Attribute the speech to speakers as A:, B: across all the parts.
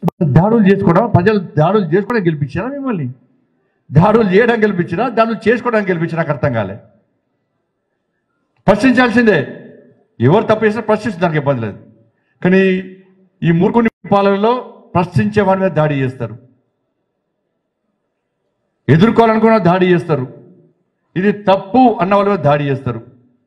A: దాడులు చేసుకోవడం ప్రజలు దాడులు చేసుకోవడం గెలిపించారా మిమ్మల్ని దాడులు చేయడం గెలిపించినా దాడులు చేసుకోవడానికి గెలిపించినా నాకు అర్థం కాలే ప్రశ్నించాల్సిందే ఎవరు తప్పు చేసినా ప్రశ్నించడానికి ఇబ్బంది లేదు కానీ ఈ మూర్ఖుని పాలనలో ప్రశ్నించే వాడి మీద దాడి చేస్తారు ఎదుర్కోవాలనుకున్న దాడి చేస్తారు ఇది తప్పు అన్న వాళ్ళ మీద దాడి చేస్తారు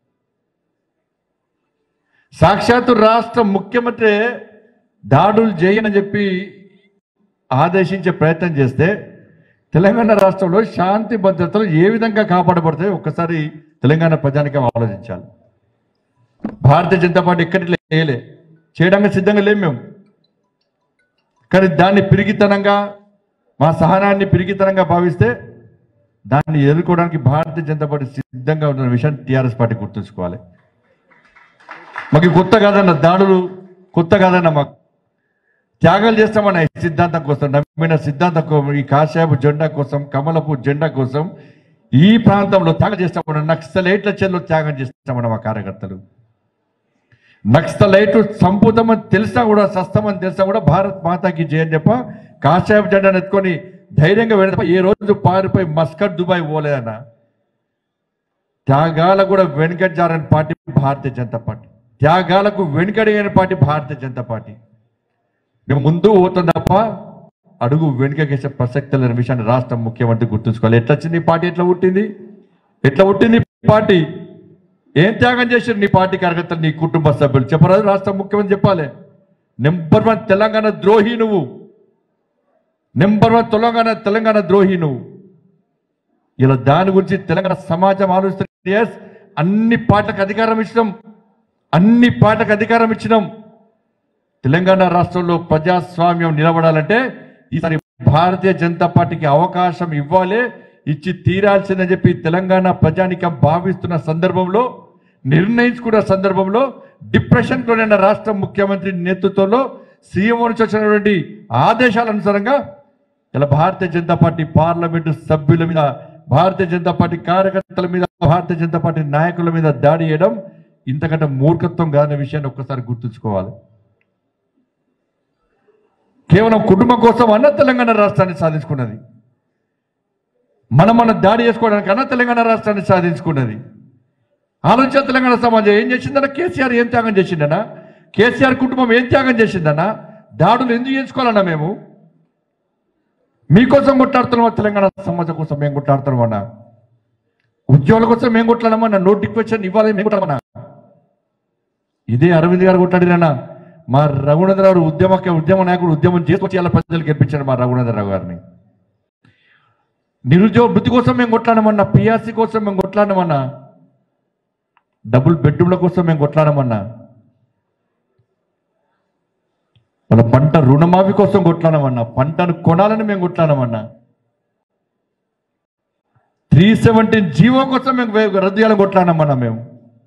A: సాక్షాత్తు రాష్ట్ర ముఖ్యమంత్రి దాడులు చేయని చెప్పి ఆదేశించే ప్రయత్నం చేస్తే తెలంగాణ రాష్ట్రంలో శాంతి భద్రతలు ఏ విధంగా కాపాడబడతాయో ఒక్కసారి తెలంగాణ ప్రజానికం ఆలోచించాలి భారతీయ జనతా పార్టీ ఎక్కడి లేలే చేయడానికి సిద్ధంగా లేము మేము కానీ దాన్ని పిరిగితనంగా మా సహనాన్ని పిరిగితనంగా భావిస్తే దాన్ని ఎదుర్కోవడానికి భారతీయ జనతా పార్టీ సిద్ధంగా ఉన్న విషయాన్ని టీఆర్ఎస్ పార్టీ గుర్తుంచుకోవాలి మాకు ఇది కొత్త కాదన్న దాడులు కొత్త కాదన్న మాకు త్యాగాలు చేస్తామన్న ఈ సిద్ధాంతం కోసం నమ్మిన సిద్ధాంతం కోసం ఈ కాషాయపు జెండా కోసం కమలపు జెండా కోసం ఈ ప్రాంతంలో త్యాగం చేస్తామన్న నక్సలైట్ల చేతిలో త్యాగం చేస్తామన్న మా కార్యకర్తలు నక్సలైట్ సంపుతమని తెలిసినా కూడా సస్తమని తెలిసినా కూడా భారత్ మాతాకి జయని చెప్ప కాషాయపు జెండాను ఎత్తుకొని ధైర్యంగా వెళ్తే ఏ రోజు పారిపోయి మస్కట్ దుబాయ్ పోలేదన్న త్యాగాలకు కూడా వెనుకజారని పార్టీ భారతీయ జనతా పార్టీ త్యాగాలకు వెనుకడిగిన పార్టీ భారతీయ జనతా పార్టీ మేము ముందు పోతాం తప్ప అడుగు వెనుకకేసే ప్రసక్తి లేని విషయాన్ని రాష్ట్ర ముఖ్యమంత్రి గుర్తుంచుకోవాలి ఎట్లా వచ్చింది ఈ పార్టీ ఎట్లా పుట్టింది ఎట్లా పుట్టింది ఈ పార్టీ ఏం త్యాగం చేశారు నీ పార్టీ కార్యకర్తలు నీ కుటుంబ సభ్యులు చెప్పరాదు రాష్ట్ర ముఖ్యమంత్రి చెప్పాలి నెంబర్ వన్ తెలంగాణ ద్రోహి నువ్వు నెంబర్ వన్ తెలంగాణ తెలంగాణ ద్రోహి నువ్వు ఇలా దాని గురించి తెలంగాణ సమాజం ఆలోచిస్తుంది Yes, అన్ని పాటలకు అధికారం ఇచ్చినాం అన్ని పాటలకు అధికారం ఇచ్చినాం తెలంగాణ రాష్ట్రంలో ప్రజాస్వామ్యం నిలబడాలంటే ఈసారి భారతీయ జనతా పార్టీకి అవకాశం ఇవ్వాలి ఇచ్చి తీరాల్సిందని చెప్పి తెలంగాణ ప్రజానికం భావిస్తున్న సందర్భంలో నిర్ణయించుకున్న సందర్భంలో డిప్రెషన్ లోనైన రాష్ట్ర ముఖ్యమంత్రి నేతృత్వంలో సీఎం నుంచి వచ్చినటువంటి ఆదేశాల అనుసారంగా ఇలా భారతీయ జనతా పార్టీ పార్లమెంటు సభ్యుల మీద భారతీయ జనతా పార్టీ కార్యకర్తల మీద భారతీయ జనతా పార్టీ నాయకుల మీద దాడి చేయడం ఇంతకంటే మూర్ఖత్వం కాదనే విషయాన్ని ఒక్కసారి గుర్తుంచుకోవాలి కేవలం కుటుంబం కోసం అన్న తెలంగాణ రాష్ట్రాన్ని సాధించుకున్నది మనం మన దాడి చేసుకోవడానికి అన్న తెలంగాణ రాష్ట్రాన్ని సాధించుకున్నది ఆలోచన తెలంగాణ సమాజం ఏం చేసిందన్న కేసీఆర్ ఏం త్యాగం చేసిందన్నా కేసీఆర్ కుటుంబం ఏం త్యాగం చేసిందన్నా దాడులు ఎందుకు చేయించుకోవాలన్నా మేము మీకోసం కొట్లాడుతున్నామా తెలంగాణ సమాజం కోసం మేము కొట్లాడుతున్నామన్నా ఉద్యోగుల కోసం మేము కొట్లాడమన్నా నోటిఫికేషన్ ఇవ్వాలి మేము కొట్టామన్నా ఇదే అరవింద్ గారు కొట్లాడిరన్నా మా రఘునందరావు ఉద్యమ ఉద్యమ నాయకుడు ఉద్యమం చేసుకొచ్చి ఇలా ప్రజలు గెలిపించాడు మా రఘునందరావు గారిని నిరుద్యోగ వృత్తి కోసం మేము కొట్లాడమన్నా పిఆర్సీ కోసం మేము కొట్లాడమన్నా డబుల్ బెడ్రూమ్ల కోసం మేము కొట్లాడమన్నా వాళ్ళ పంట రుణమాఫీ కోసం కొట్లాడమన్నా పంటను కొనాలని మేము కొట్లాడమన్నా త్రీ సెవెంటీన్ జీవో కోసం మేము వే- రద్దు చేయాలని కొట్లాడమన్నా మేము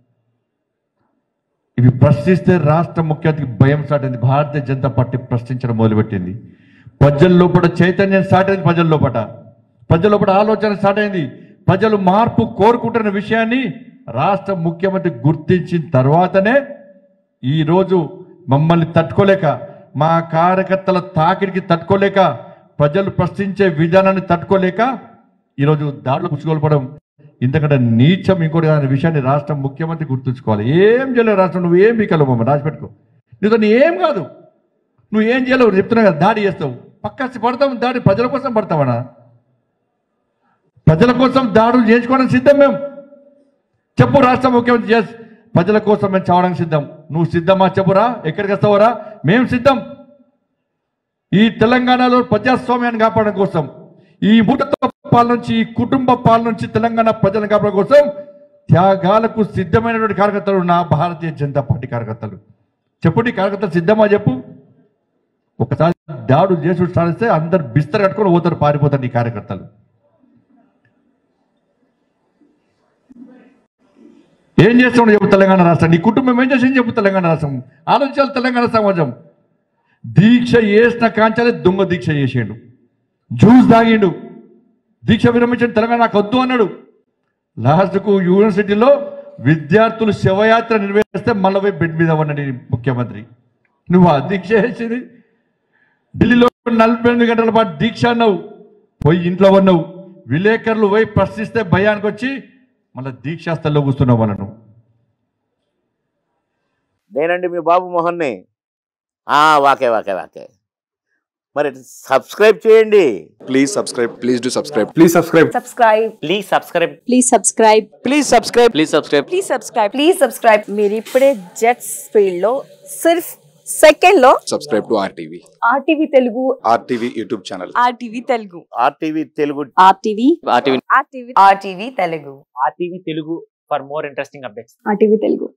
A: ఇవి ప్రశ్నిస్తే రాష్ట్ర ముఖ్యమంత్రికి భయం స్టార్ట్ అయింది భారతీయ జనతా పార్టీ ప్రశ్నించడం మొదలుపెట్టింది ప్రజల లోపల చైతన్యం స్టార్ట్ అయింది ప్రజల లోపల ప్రజల లోపల ఆలోచన స్టార్ట్ అయింది ప్రజలు మార్పు కోరుకుంటున్న విషయాన్ని రాష్ట్ర ముఖ్యమంత్రి గుర్తించిన తర్వాతనే ఈరోజు మమ్మల్ని తట్టుకోలేక మా కార్యకర్తల తాకిడికి తట్టుకోలేక ప్రజలు ప్రశ్నించే విధానాన్ని తట్టుకోలేక ఈరోజు దాడులు పుచ్చుకోల్పడం ఇంతకంటే నీచం ఇంకోటి అనే విషయాన్ని రాష్ట్ర ముఖ్యమంత్రి గుర్తుంచుకోవాలి ఏం చేయలేవు రాష్ట్రం నువ్వు ఏం మీకలేవు మమ్మల్ని రాసిపెట్టుకో నీతో నీ ఏం కాదు నువ్వు ఏం చేయలేవు చెప్తున్నా కదా దాడి చేస్తావు పక్కసి పడతావు దాడి ప్రజల కోసం పడతావనా ప్రజల కోసం దాడులు చేయించుకోవడానికి సిద్ధం మేము చెప్పు రాష్ట్ర ముఖ్యమంత్రి ఎస్ ప్రజల కోసం మేము చావడానికి సిద్ధం నువ్వు సిద్ధమా చెప్పురా ఎక్కడికి వస్తావురా మేము సిద్ధం ఈ తెలంగాణలో ప్రజాస్వామ్యాన్ని కాపాడడం కోసం ఈ మూటత్వ పాలన నుంచి ఈ కుటుంబ పాలన నుంచి తెలంగాణ ప్రజలను కాపాడడం కోసం త్యాగాలకు సిద్ధమైనటువంటి కార్యకర్తలు నా భారతీయ జనతా పార్టీ కార్యకర్తలు చెప్పు నీ కార్యకర్తలు సిద్ధమా చెప్పు ఒకసారి దాడులు చేసి సాధిస్తే అందరు బిస్తర్ కట్టుకొని పోతారు పారిపోతారు నీ కార్యకర్తలు ఏం చేస్తామని చెప్పు తెలంగాణ రాష్ట్రం నీ కుటుంబం ఏం చేసింది చెప్పు తెలంగాణ రాష్ట్రం ఆలోచించాలి తెలంగాణ సమాజం దీక్ష చేసిన కాంచాలే దొంగ దీక్ష చేసిండు జ్యూస్ తాగిండు దీక్ష విరమించిన తెలంగాణ నాకు వద్దు అన్నాడు లాస్ట్కు యూనివర్సిటీలో విద్యార్థులు శవయాత్ర నిర్వహిస్తే మళ్ళీ పోయి బెడ్ మీద ఉన్నాడు ఈ ముఖ్యమంత్రి నువ్వు ఆ దీక్ష చేసింది ఢిల్లీలో నలభై ఎనిమిది గంటల పాటు దీక్ష అన్నావు పోయి ఇంట్లో ఉన్నావు విలేకరులు పోయి ప్రశ్నిస్తే భయానికి వచ్చి మళ్ళీ దీక్షాస్థల్లో కూర్చున్నావు మనను
B: నేనండి మీ బాబు మోహన్ని ఆ, వాకే వాకే వాకే మరి సబ్స్క్రైబ్ చేయండి
C: Please subscribe. Please do subscribe. Please subscribe.
D: subscribe
E: please subscribe
D: please subscribe
E: please subscribe please subscribe
D: please subscribe please subscribe మీరు ఇప్పుడే జెట్స్ ఫీల్డ్ లో సిర్ఫ్ సెకండ్ లో
C: Subscribe to RTV.
D: RTV Telugu
C: RTV YouTube channel.
D: RTV Telugu
B: RTV Telugu
D: RTV
E: RTV
D: RTV RTV Telugu
E: RTV Telugu for more interesting updates
D: RTV Telugu